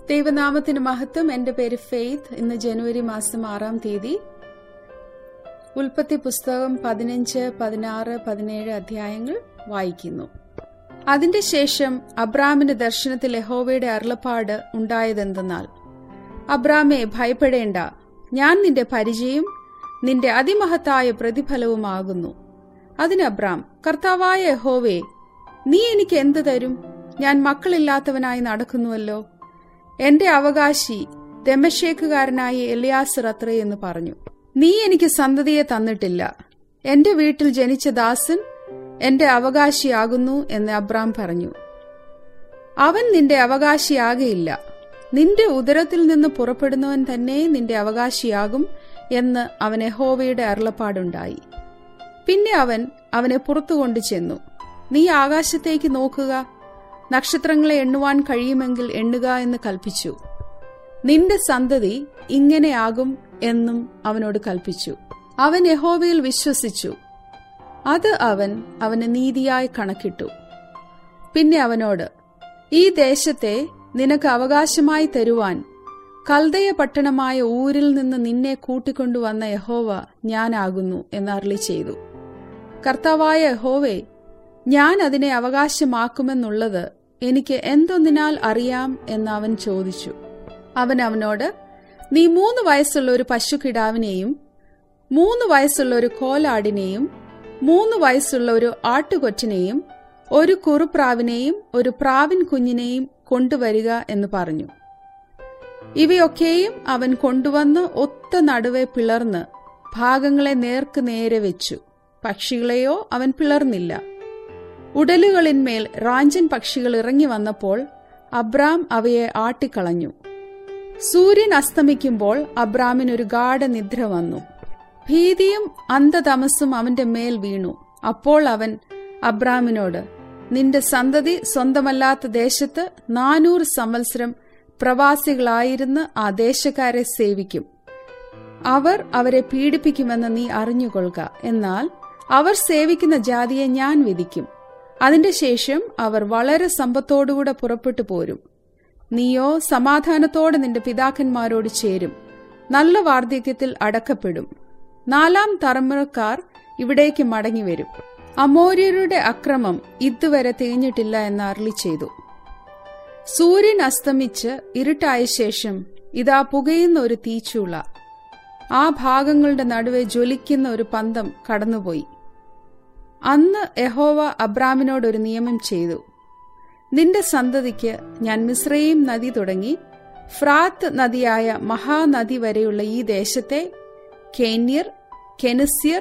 ദൈവനാമത്തിന് മഹത്വം എന്റെ പേര് ഫെയ്ത്ത് ഇന്ന് ജനുവരി മാസം ആറാം തീയതി ഉൽപ്പത്തി പുസ്തകം പതിനഞ്ച് പതിനാറ് പതിനേഴ് അധ്യായങ്ങൾ വായിക്കുന്നു അതിന്റെ ശേഷം അബ്രാമിന്റെ ദർശനത്തിൽ യഹോവയുടെ അരുളപ്പാട് ഉണ്ടായതെന്തെന്നാൽ അബ്രാമെ ഭയപ്പെടേണ്ട ഞാൻ നിന്റെ പരിചയം നിന്റെ അതിമഹത്തായ പ്രതിഫലവുമാകുന്നു അതിന് അബ്രാം കർത്താവായ യഹോവേ നീ എനിക്ക് എന്ത് തരും ഞാൻ മക്കളില്ലാത്തവനായി നടക്കുന്നുവല്ലോ എന്റെ അവകാശി ദമശേക്കുകാരനായ എലിയാസർ അത്രേ എന്ന് പറഞ്ഞു നീ എനിക്ക് സന്തതിയെ തന്നിട്ടില്ല എന്റെ വീട്ടിൽ ജനിച്ച ദാസൻ എന്റെ അവകാശിയാകുന്നു എന്ന് അബ്രാം പറഞ്ഞു അവൻ നിന്റെ അവകാശിയാകയില്ല നിന്റെ ഉദരത്തിൽ നിന്ന് പുറപ്പെടുന്നവൻ തന്നെ നിന്റെ അവകാശിയാകും എന്ന് അവൻ യഹോവയുടെ അരുളപ്പാടുണ്ടായി പിന്നെ അവൻ അവനെ പുറത്തു കൊണ്ടു ചെന്നു നീ ആകാശത്തേക്ക് നോക്കുക നക്ഷത്രങ്ങളെ എണ്ണുവാൻ കഴിയുമെങ്കിൽ എണ്ണുക എന്ന് കൽപ്പിച്ചു നിന്റെ സന്തതി ഇങ്ങനെയാകും എന്നും അവനോട് കൽപ്പിച്ചു അവൻ യഹോവയിൽ വിശ്വസിച്ചു അത് അവൻ അവന് നീതിയായി കണക്കിട്ടു പിന്നെ അവനോട് ഈ ദേശത്തെ നിനക്ക് അവകാശമായി തരുവാൻ കൽദയ പട്ടണമായ ഊരിൽ നിന്ന് നിന്നെ കൂട്ടിക്കൊണ്ടുവന്ന യഹോവ ഞാനാകുന്നു എന്നറിളി ചെയ്തു കർത്താവായ യഹോവേ ഞാൻ അതിനെ അവകാശമാക്കുമെന്നുള്ളത് എനിക്ക് എന്തൊന്നിനാൽ അറിയാം എന്ന് അവൻ ചോദിച്ചു അവൻ അവനോട് നീ മൂന്ന് വയസ്സുള്ള ഒരു പശുക്കിടാവിനെയും മൂന്ന് വയസ്സുള്ള ഒരു കോലാടിനെയും മൂന്ന് വയസ്സുള്ള ഒരു ആട്ടുകൊറ്റനെയും ഒരു കുറുപ്രാവിനെയും ഒരു പ്രാവിൻ കുഞ്ഞിനെയും കൊണ്ടുവരിക എന്ന് പറഞ്ഞു ഇവയൊക്കെയും അവൻ കൊണ്ടുവന്ന് ഒത്ത നടുവെ പിളർന്ന് ഭാഗങ്ങളെ നേർക്ക് നേരെ വെച്ചു പക്ഷികളെയോ അവൻ പിളർന്നില്ല ഉടലുകളിന്മേൽ റാഞ്ചൻ പക്ഷികൾ ഇറങ്ങി വന്നപ്പോൾ അബ്രാം അവയെ ആട്ടിക്കളഞ്ഞു സൂര്യൻ അസ്തമിക്കുമ്പോൾ അബ്രാമിനൊരു ഗാഠനിദ്ര വന്നു ഭീതിയും അന്ധതമസും അവന്റെ മേൽ വീണു അപ്പോൾ അവൻ അബ്രാമിനോട് നിന്റെ സന്തതി സ്വന്തമല്ലാത്ത ദേശത്ത് നാനൂറ് സംവത്സരം പ്രവാസികളായിരുന്ന് ആ ദേശക്കാരെ സേവിക്കും അവർ അവരെ പീഡിപ്പിക്കുമെന്ന് നീ അറിഞ്ഞുകൊള്ളുക എന്നാൽ അവർ സേവിക്കുന്ന ജാതിയെ ഞാൻ വിധിക്കും അതിന്റെ ശേഷം അവർ വളരെ സമ്പത്തോടുകൂടെ പുറപ്പെട്ടു പോരും നീയോ സമാധാനത്തോടെ നിന്റെ പിതാക്കന്മാരോട് ചേരും നല്ല വാർദ്ധക്യത്തിൽ അടക്കപ്പെടും നാലാം തലമുറക്കാർ ഇവിടേക്ക് മടങ്ങിവരും അമോര്യരുടെ അക്രമം ഇതുവരെ തികഞ്ഞിട്ടില്ല എന്ന് അരളി ചെയ്തു സൂര്യൻ അസ്തമിച്ച് ഇരുട്ടായ ശേഷം ഇതാ പുകയുന്ന ഒരു തീച്ചൂള ആ ഭാഗങ്ങളുടെ നടുവെ ജ്വലിക്കുന്ന ഒരു പന്തം കടന്നുപോയി അന്ന് യഹോവ അബ്രാമിനോട് ഒരു നിയമം ചെയ്തു നിന്റെ സന്തതിക്ക് ഞാൻ മിശ്രയും നദി തുടങ്ങി ഫ്രാത്ത് നദിയായ മഹാനദി വരെയുള്ള ഈ ദേശത്തെ കേന്യർ കെനിസ്യർ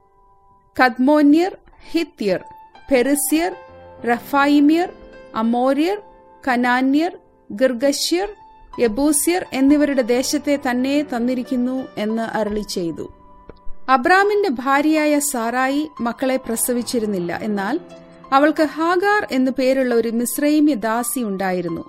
കദ്മോന്യർ ഹിത്യർ പെറിസ്യർ റഫായിമ്യർ അമോര്യർ കനാന്യർ ഗിർഗശ്യർ യബൂസ്യർ എന്നിവരുടെ ദേശത്തെ തന്നെ തന്നിരിക്കുന്നു എന്ന് അരളി ചെയ്തു അബ്രാമിന്റെ ഭാര്യയായ സാറായി മക്കളെ പ്രസവിച്ചിരുന്നില്ല എന്നാൽ അവൾക്ക് ഹാഗാർ എന്നു പേരുള്ള ഒരു മിശ്രൈമ്യ ദാസി ഉണ്ടായിരുന്നു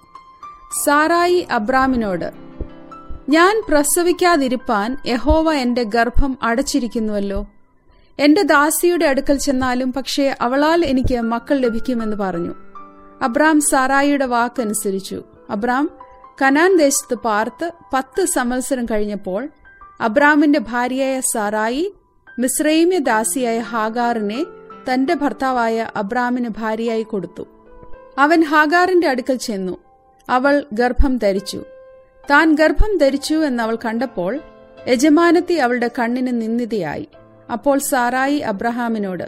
സാറായി അബ്രാമിനോട് ഞാൻ പ്രസവിക്കാതിരിപ്പാൻ യഹോവ എന്റെ ഗർഭം അടച്ചിരിക്കുന്നുവല്ലോ എന്റെ ദാസിയുടെ അടുക്കൽ ചെന്നാലും പക്ഷേ അവളാൽ എനിക്ക് മക്കൾ ലഭിക്കുമെന്ന് പറഞ്ഞു അബ്രാം സാറായിയുടെ വാക്കനുസരിച്ചു അബ്രാം കനാൻ ദേശത്ത് പാർത്ത് പത്ത് സംവത്സരം കഴിഞ്ഞപ്പോൾ അബ്രാമിന്റെ ഭാര്യയായ സാറായി മിശ്രൈമ്യ ദാസിയായ ഹാഗാറിനെ തന്റെ ഭർത്താവായ അബ്രാമിന് ഭാര്യയായി കൊടുത്തു അവൻ ഹാഗാറിന്റെ അടുക്കൽ ചെന്നു അവൾ ഗർഭം ധരിച്ചു താൻ ഗർഭം ധരിച്ചു എന്നവൾ കണ്ടപ്പോൾ യജമാനത്തി അവളുടെ കണ്ണിന് നിന്ദിതയായി അപ്പോൾ സാറായി അബ്രഹാമിനോട്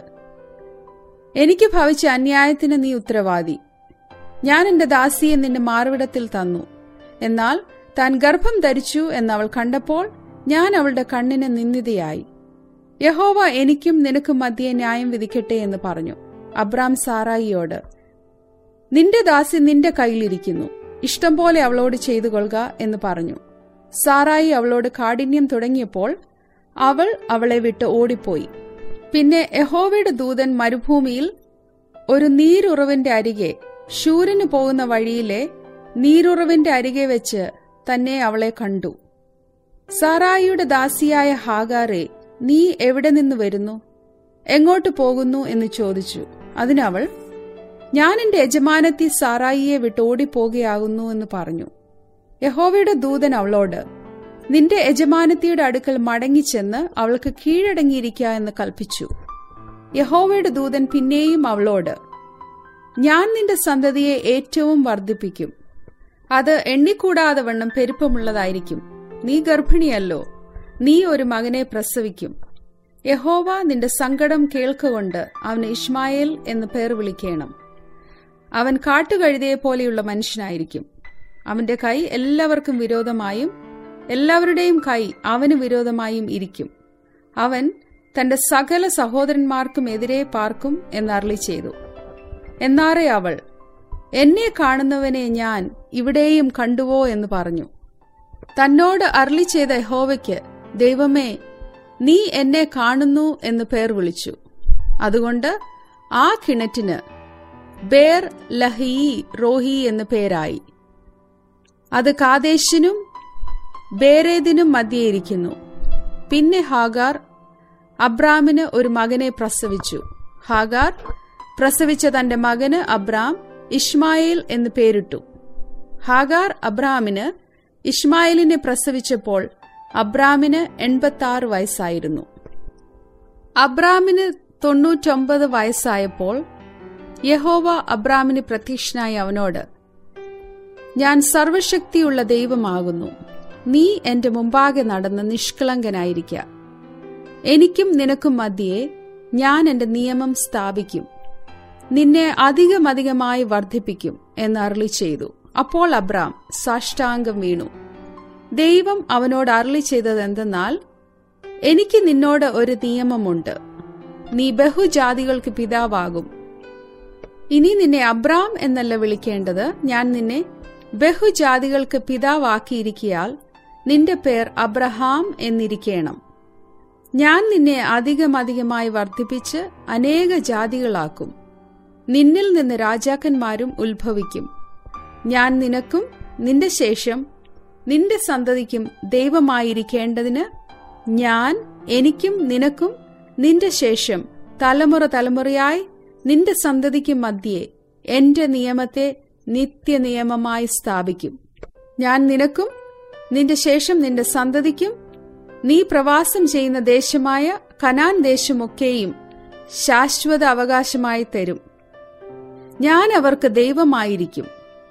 എനിക്ക് ഭവിച്ച അന്യായത്തിന് നീ ഉത്തരവാദി ഞാൻ എന്റെ ദാസിയെ നിന്റെ മാർവിടത്തിൽ തന്നു എന്നാൽ താൻ ഗർഭം ധരിച്ചു എന്നവൾ കണ്ടപ്പോൾ ഞാൻ അവളുടെ കണ്ണിന് നിന്ദിതയായി യഹോവ എനിക്കും നിനക്കും മധ്യേ ന്യായം വിധിക്കട്ടെ എന്ന് പറഞ്ഞു അബ്രാം സാറായിയോട് നിന്റെ ദാസി നിന്റെ കയ്യിലിരിക്കുന്നു ഇഷ്ടം പോലെ അവളോട് ചെയ്തു കൊള്ളുക എന്ന് പറഞ്ഞു സാറായി അവളോട് കാഠിന്യം തുടങ്ങിയപ്പോൾ അവൾ അവളെ വിട്ട് ഓടിപ്പോയി പിന്നെ യഹോവയുടെ ദൂതൻ മരുഭൂമിയിൽ ഒരു നീരുറവിന്റെ അരികെ ശൂരന് പോകുന്ന വഴിയിലെ നീരുറവിന്റെ അരികെ വെച്ച് തന്നെ അവളെ കണ്ടു സാറായിയുടെ ദാസിയായ ഹാഗാറെ നീ എവിടെ നിന്ന് വരുന്നു എങ്ങോട്ട് പോകുന്നു എന്ന് ചോദിച്ചു അതിനവൾ ഞാൻ എന്റെ യജമാനത്തി സാറായിയെ വിട്ട് ഓടിപ്പോകുകയാകുന്നു എന്ന് പറഞ്ഞു യഹോവയുടെ ദൂതൻ അവളോട് നിന്റെ യജമാനത്തിയുടെ അടുക്കൽ മടങ്ങിച്ചെന്ന് അവൾക്ക് കീഴടങ്ങിയിരിക്ക എന്ന് കൽപ്പിച്ചു യഹോവയുടെ ദൂതൻ പിന്നെയും അവളോട് ഞാൻ നിന്റെ സന്തതിയെ ഏറ്റവും വർദ്ധിപ്പിക്കും അത് എണ്ണിക്കൂടാതെ വണ്ണം പെരുപ്പമുള്ളതായിരിക്കും നീ ഗർഭിണിയല്ലോ നീ ഒരു മകനെ പ്രസവിക്കും യഹോവ നിന്റെ സങ്കടം കേൾക്കുകൊണ്ട് അവന് ഇഷ്മായേൽ എന്ന് പേർ വിളിക്കണം അവൻ കാട്ടുകഴുതയെ പോലെയുള്ള മനുഷ്യനായിരിക്കും അവന്റെ കൈ എല്ലാവർക്കും വിരോധമായും എല്ലാവരുടെയും കൈ അവന് വിരോധമായും ഇരിക്കും അവൻ തന്റെ സകല സഹോദരന്മാർക്കും എതിരെ പാർക്കും എന്നർളി ചെയ്തു എന്നാറേ അവൾ എന്നെ കാണുന്നവനെ ഞാൻ ഇവിടെയും കണ്ടുവോ എന്ന് പറഞ്ഞു തന്നോട് അർളി ചെയ്ത യഹോവയ്ക്ക് ദൈവമേ നീ എന്നെ കാണുന്നു എന്ന് പേർ വിളിച്ചു അതുകൊണ്ട് ആ കിണറ്റിന് ബേർ ലഹീ റോഹി എന്ന് പേരായി അത് കാദേശിനും ബേരേദിനും മധ്യേയിരിക്കുന്നു പിന്നെ ഹാഗാർ അബ്രാമിന് ഒരു മകനെ പ്രസവിച്ചു ഹാഗാർ പ്രസവിച്ച തന്റെ മകന് അബ്രാം ഇഷ്മായേൽ എന്ന് പേരിട്ടു ഹാഗാർ അബ്രാമിന് ഇഷ്മായേലിനെ പ്രസവിച്ചപ്പോൾ അബ്രാമിന് എൺപത്തി ആറ് വയസ്സായിരുന്നു അബ്രാമിന് തൊണ്ണൂറ്റൊമ്പത് വയസ്സായപ്പോൾ യഹോവ അബ്രാമിന് പ്രത്യക്ഷനായി അവനോട് ഞാൻ സർവശക്തിയുള്ള ദൈവമാകുന്നു നീ എന്റെ മുമ്പാകെ നടന്ന് നിഷ്കളങ്കനായിരിക്ക എനിക്കും നിനക്കും മധ്യേ ഞാൻ എന്റെ നിയമം സ്ഥാപിക്കും നിന്നെ അധികമധികമായി വർദ്ധിപ്പിക്കും എന്ന് അരളി ചെയ്തു അപ്പോൾ അബ്രാം സാഷ്ടാംഗം വീണു ദൈവം അവനോട് അരളി ചെയ്തതെന്തെന്നാൽ എനിക്ക് നിന്നോട് ഒരു നിയമമുണ്ട് നീ ബഹുജാതികൾക്ക് പിതാവാകും ഇനി നിന്നെ അബ്രാം എന്നല്ല വിളിക്കേണ്ടത് ഞാൻ നിന്നെ ബഹുജാതികൾക്ക് പിതാവാക്കിയിരിക്കിയാൽ നിന്റെ പേർ അബ്രഹാം എന്നിരിക്കണം ഞാൻ നിന്നെ അധികമധികമായി വർദ്ധിപ്പിച്ച് അനേക ജാതികളാക്കും നിന്നിൽ നിന്ന് രാജാക്കന്മാരും ഉത്ഭവിക്കും ഞാൻ നിനക്കും നിന്റെ ശേഷം നിന്റെ സന്തതിക്കും ദൈവമായിരിക്കേണ്ടതിന് ഞാൻ എനിക്കും നിനക്കും നിന്റെ ശേഷം തലമുറ തലമുറയായി നിന്റെ സന്തതിക്കും മധ്യേ എന്റെ നിയമത്തെ നിത്യനിയമമായി സ്ഥാപിക്കും ഞാൻ നിനക്കും നിന്റെ ശേഷം നിന്റെ സന്തതിക്കും നീ പ്രവാസം ചെയ്യുന്ന ദേശമായ കനാൻ ദേശമൊക്കെയും ശാശ്വത അവകാശമായി തരും ഞാൻ അവർക്ക് ദൈവമായിരിക്കും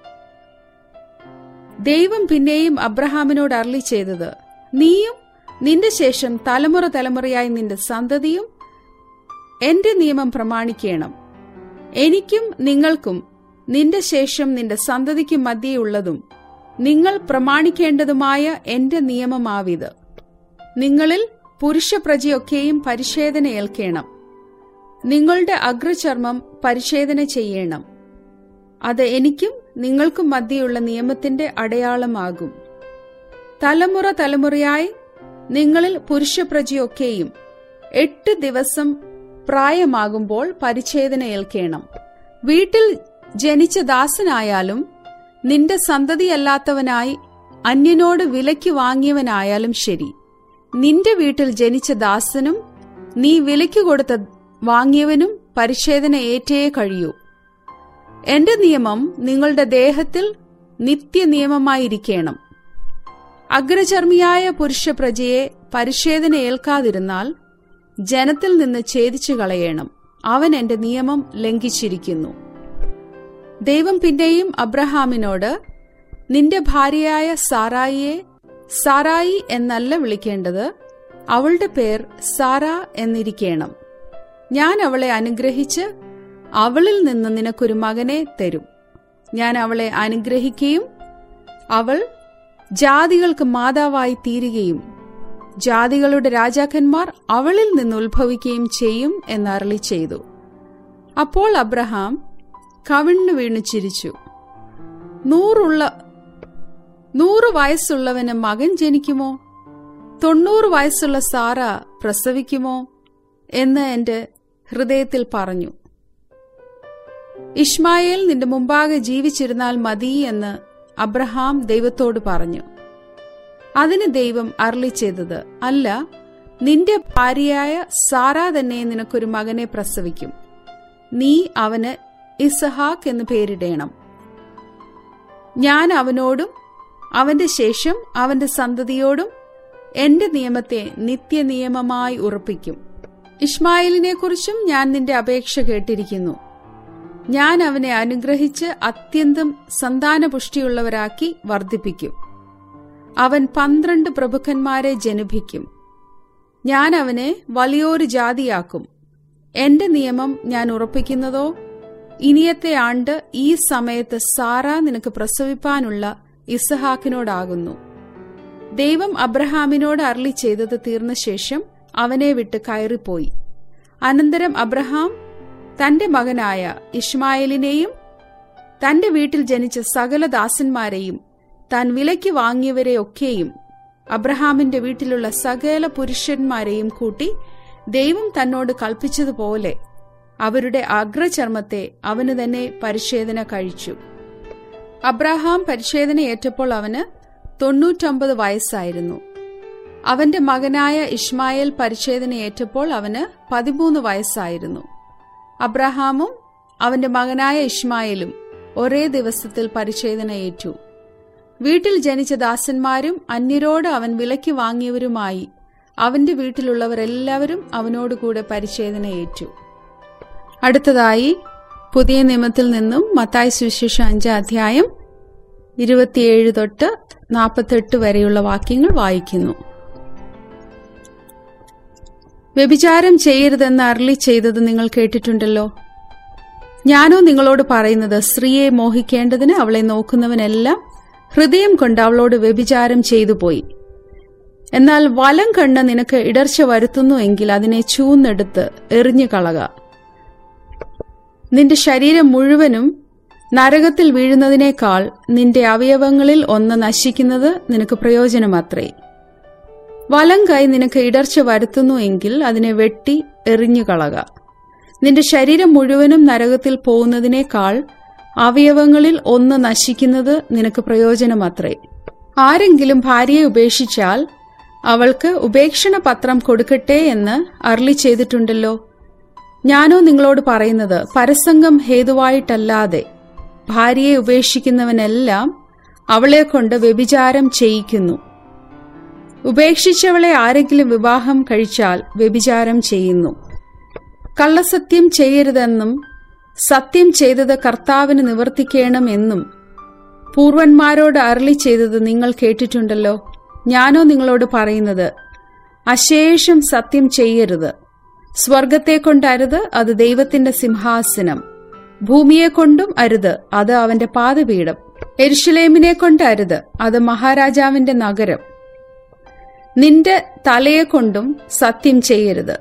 ദൈവം പിന്നെയും അബ്രഹാമിനോട് അർളി ചെയ്തത് നീയും നിന്റെ ശേഷം തലമുറ തലമുറയായി നിന്റെ സന്തതിയും എന്റെ നിയമം പ്രമാണിക്കണം എനിക്കും നിങ്ങൾക്കും നിന്റെ ശേഷം നിന്റെ സന്തതിക്കും മധ്യയുള്ളതും നിങ്ങൾ പ്രമാണിക്കേണ്ടതുമായ എന്റെ നിയമമാവിത് നിങ്ങളിൽ പുരുഷപ്രജയൊക്കെയും പരിശേധന ഏൽക്കേണം നിങ്ങളുടെ അഗ്രചർമ്മം പരിശേധന ചെയ്യണം അത് എനിക്കും നിങ്ങൾക്കും മധ്യയുള്ള നിയമത്തിന്റെ അടയാളമാകും തലമുറ തലമുറയായി നിങ്ങളിൽ പുരുഷപ്രജയൊക്കെയും എട്ട് ദിവസം പ്രായമാകുമ്പോൾ പരിച്ഛേദന ഏൽക്കേണം വീട്ടിൽ ജനിച്ച ദാസനായാലും നിന്റെ സന്തതിയല്ലാത്തവനായി അന്യനോട് വിലയ്ക്ക് വാങ്ങിയവനായാലും ശരി നിന്റെ വീട്ടിൽ ജനിച്ച ദാസനും നീ വിലയ്ക്ക് കൊടുത്ത വാങ്ങിയവനും പരിച്ഛേദന ഏറ്റേ കഴിയൂ എന്റെ നിയമം നിങ്ങളുടെ ദേഹത്തിൽ നിത്യനിയമമായിരിക്കണം അഗ്രചർമ്മിയായ പുരുഷപ്രജയെ പരിച്ഛേദന ഏൽക്കാതിരുന്നാൽ ജനത്തിൽ നിന്ന് ഛേദിച്ചു കളയണം അവൻ എന്റെ നിയമം ലംഘിച്ചിരിക്കുന്നു ദൈവം പിന്നെയും അബ്രഹാമിനോട് നിന്റെ ഭാര്യയായ സാറായിയെ സാറായി എന്നല്ല വിളിക്കേണ്ടത് അവളുടെ പേർ സാറ എന്നിരിക്കണം ഞാൻ അവളെ അനുഗ്രഹിച്ച് അവളിൽ നിന്ന് നിനക്കൊരു മകനെ തരും ഞാൻ അവളെ അനുഗ്രഹിക്കുകയും അവൾ ജാതികൾക്ക് മാതാവായി തീരുകയും ജാതികളുടെ രാജാക്കന്മാർ അവളിൽ നിന്ന് ഉത്ഭവിക്കുകയും ചെയ്യും എന്നരളി ചെയ്തു അപ്പോൾ അബ്രഹാം കവിണ്ണു വീണു ചിരിച്ചു നൂറുള്ള നൂറ് വയസ്സുള്ളവന് മകൻ ജനിക്കുമോ തൊണ്ണൂറ് വയസ്സുള്ള സാറ പ്രസവിക്കുമോ എന്ന് എന്റെ ഹൃദയത്തിൽ പറഞ്ഞു ഇഷ്മായേൽ നിന്റെ മുമ്പാകെ ജീവിച്ചിരുന്നാൽ മതി എന്ന് അബ്രഹാം ദൈവത്തോട് പറഞ്ഞു അതിന് ദൈവം അർളി ചെയ്തത് അല്ല നിന്റെ ഭാര്യയായ സാറ തന്നെ നിനക്കൊരു മകനെ പ്രസവിക്കും നീ അവന് ഇസഹാക്ക് എന്ന് പേരിടേണം ഞാൻ അവനോടും അവന്റെ ശേഷം അവന്റെ സന്തതിയോടും എന്റെ നിയമത്തെ നിത്യനിയമമായി ഉറപ്പിക്കും ഇഷ്മായിലിനെക്കുറിച്ചും ഞാൻ നിന്റെ അപേക്ഷ കേട്ടിരിക്കുന്നു ഞാൻ അവനെ അനുഗ്രഹിച്ച് അത്യന്തം സന്താനപുഷ്ടിയുള്ളവരാക്കി വർദ്ധിപ്പിക്കും അവൻ പന്ത്രണ്ട് പ്രഭുക്കന്മാരെ ജനിപ്പിക്കും ഞാൻ അവനെ വലിയൊരു ജാതിയാക്കും എന്റെ നിയമം ഞാൻ ഉറപ്പിക്കുന്നതോ ഇനിയത്തെ ആണ്ട് ഈ സമയത്ത് സാറ നിനക്ക് പ്രസവിപ്പാനുള്ള ഇസഹാക്കിനോടാകുന്നു ദൈവം അബ്രഹാമിനോട് അരളി ചെയ്തത് തീർന്ന ശേഷം അവനെ വിട്ട് കയറിപ്പോയി അനന്തരം അബ്രഹാം തന്റെ മകനായ ഇഷ്മായേലിനെയും തന്റെ വീട്ടിൽ ജനിച്ച സകല ദാസന്മാരെയും താൻ വിലയ്ക്ക് വാങ്ങിയവരെയൊക്കെയും അബ്രഹാമിന്റെ വീട്ടിലുള്ള സകല പുരുഷന്മാരെയും കൂട്ടി ദൈവം തന്നോട് കൽപ്പിച്ചതുപോലെ അവരുടെ അഗ്രചർമ്മത്തെ അവന് തന്നെ പരിശേദന കഴിച്ചു അബ്രഹാം പരിശേദന ഏറ്റപ്പോൾ അവന് തൊണ്ണൂറ്റൊമ്പത് വയസ്സായിരുന്നു അവന്റെ മകനായ ഇഷ്മായേൽ പരിച്ഛേദന ഏറ്റപ്പോൾ അവന് പതിമൂന്ന് വയസ്സായിരുന്നു അബ്രഹാമും അവന്റെ മകനായ ഇഷ്മായേലും ഒരേ ദിവസത്തിൽ പരിച്ഛേദന ഏറ്റു വീട്ടിൽ ജനിച്ച ദാസന്മാരും അന്യരോട് അവൻ വിലയ്ക്ക് വാങ്ങിയവരുമായി അവന്റെ വീട്ടിലുള്ളവരെല്ലാവരും അവനോടുകൂടെ പരിച്ഛേദന ഏറ്റു അടുത്തതായി പുതിയ നിയമത്തിൽ നിന്നും മത്തായി സുവിശേഷം അഞ്ചാം അധ്യായം ഇരുപത്തിയേഴ് തൊട്ട് നാൽപ്പത്തെട്ട് വരെയുള്ള വാക്യങ്ങൾ വായിക്കുന്നു വ്യഭിചാരം ചെയ്യരുതെന്ന് അരളി ചെയ്തത് നിങ്ങൾ കേട്ടിട്ടുണ്ടല്ലോ ഞാനോ നിങ്ങളോട് പറയുന്നത് സ്ത്രീയെ മോഹിക്കേണ്ടതിന് അവളെ നോക്കുന്നവനെല്ലാം ഹൃദയം കൊണ്ട് അവളോട് വ്യഭിചാരം ചെയ്തു പോയി എന്നാൽ വലം കണ്ണ് നിനക്ക് ഇടർച്ച വരുത്തുന്നു എങ്കിൽ അതിനെ ചൂന്നെടുത്ത് എറിഞ്ഞു കളക നിന്റെ ശരീരം മുഴുവനും നരകത്തിൽ വീഴുന്നതിനേക്കാൾ നിന്റെ അവയവങ്ങളിൽ ഒന്ന് നശിക്കുന്നത് നിനക്ക് പ്രയോജനമത്രേ വലം കൈ നിനക്ക് ഇടർച്ച വരുത്തുന്നു എങ്കിൽ അതിനെ വെട്ടി എറിഞ്ഞു കളക നിന്റെ ശരീരം മുഴുവനും നരകത്തിൽ പോകുന്നതിനേക്കാൾ അവയവങ്ങളിൽ ഒന്ന് നശിക്കുന്നത് നിനക്ക് പ്രയോജനമത്രേ ആരെങ്കിലും ഭാര്യയെ ഉപേക്ഷിച്ചാൽ അവൾക്ക് ഉപേക്ഷണ പത്രം കൊടുക്കട്ടെ എന്ന് അർളി ചെയ്തിട്ടുണ്ടല്ലോ ഞാനോ നിങ്ങളോട് പറയുന്നത് പരസംഗം ഹേതുവായിട്ടല്ലാതെ ഭാര്യയെ ഉപേക്ഷിക്കുന്നവനെല്ലാം അവളെ കൊണ്ട് വ്യഭിചാരം ചെയ്യിക്കുന്നു ഉപേക്ഷിച്ചവളെ ആരെങ്കിലും വിവാഹം കഴിച്ചാൽ വ്യഭിചാരം ചെയ്യുന്നു കള്ളസത്യം ചെയ്യരുതെന്നും സത്യം ചെയ്തത് കർത്താവിന് നിവർത്തിക്കണമെന്നും പൂർവന്മാരോട് അരളി ചെയ്തത് നിങ്ങൾ കേട്ടിട്ടുണ്ടല്ലോ ഞാനോ നിങ്ങളോട് പറയുന്നത് അശേഷം സത്യം ചെയ്യരുത് സ്വർഗത്തെ കൊണ്ടരുത് അത് ദൈവത്തിന്റെ സിംഹാസനം ഭൂമിയെ കൊണ്ടും അരുത് അത് അവന്റെ പാദപീഠം എരുഷലേമിനെ കൊണ്ടരുത് അത് മഹാരാജാവിന്റെ നഗരം നിന്റെ തലയെ കൊണ്ടും സത്യം ചെയ്യരുത്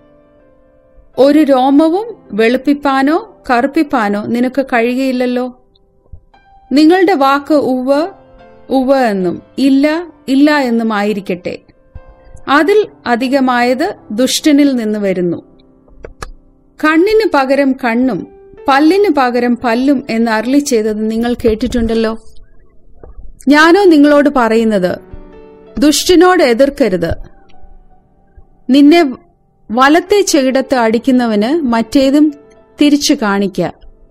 ഒരു രോമവും വെളുപ്പിപ്പാനോ കറുപ്പിപ്പാനോ നിനക്ക് കഴിയുകയില്ലല്ലോ നിങ്ങളുടെ വാക്ക് ഉവ്വ് ഉവ്വ് എന്നും ഇല്ല ഇല്ല എന്നും ആയിരിക്കട്ടെ അതിൽ അധികമായത് ദുഷ്ടനിൽ നിന്ന് വരുന്നു കണ്ണിന് പകരം കണ്ണും പല്ലിന് പകരം പല്ലും എന്ന് അരളി ചെയ്തത് നിങ്ങൾ കേട്ടിട്ടുണ്ടല്ലോ ഞാനോ നിങ്ങളോട് പറയുന്നത് ദുഷ്ടനോട് എതിർക്കരുത് നിന്നെ വലത്തെ ചെകിടത്ത് അടിക്കുന്നവന് മറ്റേതും തിരിച്ചു കാണിക്ക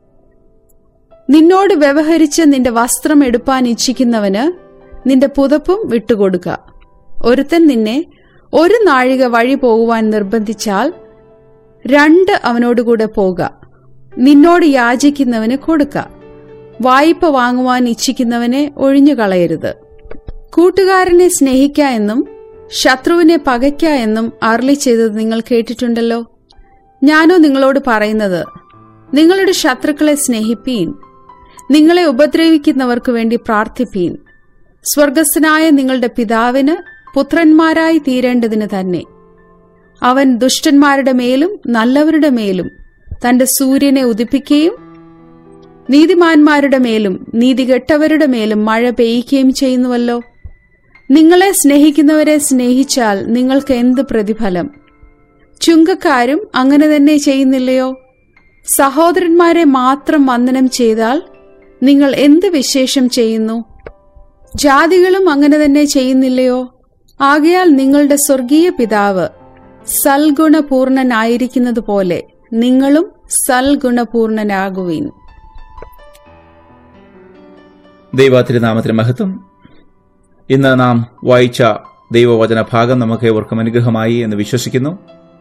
നിന്നോട് വ്യവഹരിച്ച് നിന്റെ വസ്ത്രം എടുപ്പാൻ ഇച്ഛിക്കുന്നവന് നിന്റെ പുതപ്പും വിട്ടുകൊടുക്ക ഒരുത്തൻ നിന്നെ ഒരു നാഴിക വഴി പോകുവാൻ നിർബന്ധിച്ചാൽ രണ്ട് അവനോടുകൂടെ പോക നിന്നോട് യാചിക്കുന്നവന് കൊടുക്ക വായ്പ വാങ്ങുവാൻ ഇച്ഛിക്കുന്നവനെ ഒഴിഞ്ഞു കളയരുത് കൂട്ടുകാരനെ സ്നേഹിക്ക എന്നും ശത്രുവിനെ പകയ്ക്ക എന്നും അർളി ചെയ്തത് നിങ്ങൾ കേട്ടിട്ടുണ്ടല്ലോ ഞാനോ നിങ്ങളോട് പറയുന്നത് നിങ്ങളുടെ ശത്രുക്കളെ സ്നേഹിപ്പീൻ നിങ്ങളെ ഉപദ്രവിക്കുന്നവർക്ക് വേണ്ടി പ്രാർത്ഥിപ്പീൻ സ്വർഗസ്ഥനായ നിങ്ങളുടെ പിതാവിന് പുത്രന്മാരായി തീരേണ്ടതിന് തന്നെ അവൻ ദുഷ്ടന്മാരുടെ മേലും നല്ലവരുടെ മേലും തന്റെ സൂര്യനെ ഉദിപ്പിക്കുകയും നീതിമാന്മാരുടെ മേലും നീതികെട്ടവരുടെ മേലും മഴ പെയ്യുകയും ചെയ്യുന്നുവല്ലോ നിങ്ങളെ സ്നേഹിക്കുന്നവരെ സ്നേഹിച്ചാൽ നിങ്ങൾക്ക് എന്ത് പ്രതിഫലം ചുങ്കക്കാരും അങ്ങനെ തന്നെ ചെയ്യുന്നില്ലയോ സഹോദരന്മാരെ മാത്രം വന്ദനം ചെയ്താൽ നിങ്ങൾ എന്ത് വിശേഷം ചെയ്യുന്നു ജാതികളും അങ്ങനെ തന്നെ ചെയ്യുന്നില്ലയോ ആകയാൽ നിങ്ങളുടെ സ്വർഗീയ പിതാവ് സൽഗുണപൂർണനായിരിക്കുന്നത് പോലെ നിങ്ങളും സൽഗുണപൂർണനാകുവീൻ ദൈവ തിരുനാമത്തിന് മഹത്വം ഇന്ന് നാം വായിച്ച ദൈവവചന ഭാഗം നമുക്ക് ഏവർക്കും അനുഗ്രഹമായി എന്ന് വിശ്വസിക്കുന്നു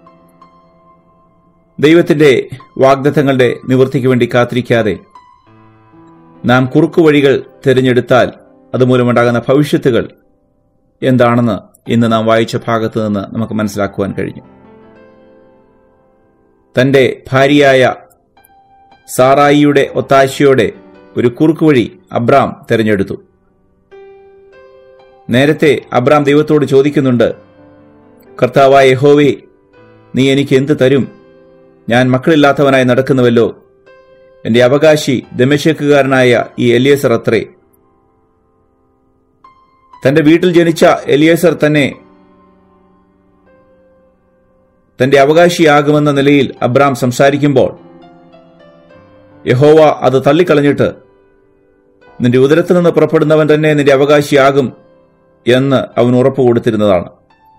ദൈവത്തിന്റെ വാഗ്ദത്തങ്ങളുടെ നിവൃത്തിക്ക് വേണ്ടി കാത്തിരിക്കാതെ നാം കുറുക്കുവഴികൾ തിരഞ്ഞെടുത്താൽ അതുമൂലമുണ്ടാകുന്ന ഭവിഷ്യത്തുകൾ എന്താണെന്ന് ഇന്ന് നാം വായിച്ച ഭാഗത്ത് നിന്ന് നമുക്ക് മനസ്സിലാക്കുവാൻ കഴിഞ്ഞു തന്റെ ഭാര്യയായ സാറായിയുടെ ഒത്താശയോടെ ഒരു കുറുക്കുവഴി അബ്രാം തിരഞ്ഞെടുത്തു നേരത്തെ അബ്രാം ദൈവത്തോട് ചോദിക്കുന്നുണ്ട് കർത്താവായ യഹോവേ നീ എനിക്ക് എന്ത് തരും ഞാൻ മക്കളില്ലാത്തവനായി നടക്കുന്നുവല്ലോ എന്റെ അവകാശി ദമശേക്കുകാരനായ ഈ എലിയസർ അത്രേ തന്റെ വീട്ടിൽ ജനിച്ച എലിയസർ തന്നെ തന്റെ അവകാശിയാകുമെന്ന നിലയിൽ അബ്രാം സംസാരിക്കുമ്പോൾ യഹോവ അത് തള്ളിക്കളഞ്ഞിട്ട് നിന്റെ ഉദരത്തിൽ നിന്ന് പുറപ്പെടുന്നവൻ തന്നെ നിന്റെ അവകാശിയാകും എന്ന് അവൻ ഉറപ്പ് കൊടുത്തിരുന്നതാണ്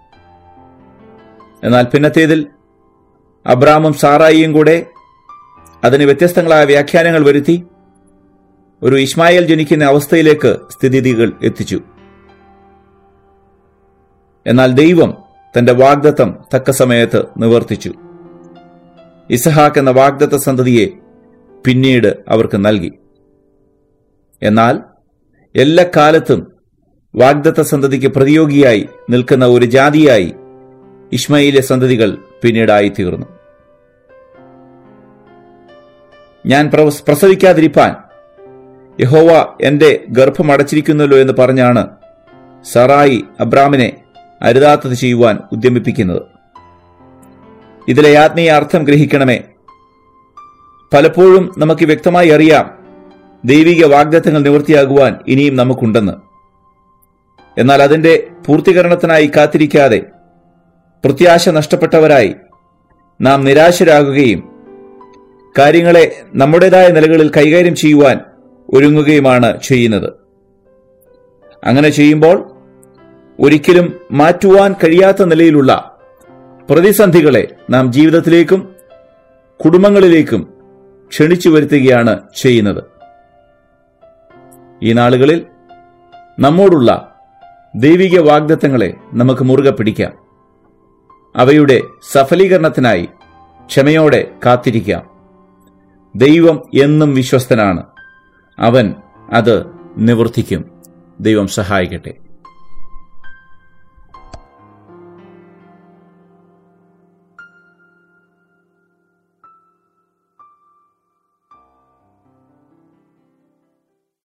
എന്നാൽ പിന്നത്തേതിൽ അബ്രാമും സാറായിയും കൂടെ അതിന് വ്യത്യസ്തങ്ങളായ വ്യാഖ്യാനങ്ങൾ വരുത്തി ഒരു ഇസ്മായിൽ ജനിക്കുന്ന അവസ്ഥയിലേക്ക് സ്ഥിതിഗതികൾ എത്തിച്ചു എന്നാൽ ദൈവം തന്റെ വാഗ്ദത്തം തക്ക സമയത്ത് നിവർത്തിച്ചു ഇസഹാക്ക് എന്ന വാഗ്ദത്ത സന്തതിയെ പിന്നീട് അവർക്ക് നൽകി എന്നാൽ എല്ലാ കാലത്തും വാഗ്ദത്ത സന്തതിക്ക് പ്രതിയോഗിയായി നിൽക്കുന്ന ഒരു ജാതിയായി ഇസ്മയിലെ സന്തതികൾ പിന്നീടായി തീർന്നു ഞാൻ പ്രവ- പ്രസവിക്കാതിരിപ്പാൻ യഹോവ എന്റെ ഗർഭം അടച്ചിരിക്കുന്നല്ലോ എന്ന് പറഞ്ഞാണ് സറായി അബ്രാമിനെ അരുതാത്തത് ചെയ്യുവാൻ ഉദ്യമിപ്പിക്കുന്നത് ഇതിലെ ആത്മീയ അർത്ഥം ഗ്രഹിക്കണമേ പലപ്പോഴും നമുക്ക് വ്യക്തമായി അറിയാം ദൈവിക വാഗ്ദത്തങ്ങൾ നിവൃത്തിയാകുവാൻ ഇനിയും നമുക്കുണ്ടെന്ന് എന്നാൽ അതിന്റെ പൂർത്തീകരണത്തിനായി കാത്തിരിക്കാതെ പ്രത്യാശ നഷ്ടപ്പെട്ടവരായി നാം നിരാശരാകുകയും കാര്യങ്ങളെ നമ്മുടേതായ നിലകളിൽ കൈകാര്യം ചെയ്യുവാൻ ഒരുങ്ങുകയുമാണ് ചെയ്യുന്നത് അങ്ങനെ ചെയ്യുമ്പോൾ ഒരിക്കലും മാറ്റുവാൻ കഴിയാത്ത നിലയിലുള്ള പ്രതിസന്ധികളെ നാം ജീവിതത്തിലേക്കും കുടുംബങ്ങളിലേക്കും ക്ഷണിച്ചു വരുത്തുകയാണ് ചെയ്യുന്നത് ഈ നാളുകളിൽ നമ്മോടുള്ള ദൈവിക വാഗ്ദത്തങ്ങളെ നമുക്ക് മുറുകെ പിടിക്കാം അവയുടെ സഫലീകരണത്തിനായി ക്ഷമയോടെ കാത്തിരിക്കാം ദൈവം എന്നും വിശ്വസ്തനാണ് അവൻ അത് നിവർത്തിക്കും ദൈവം സഹായിക്കട്ടെ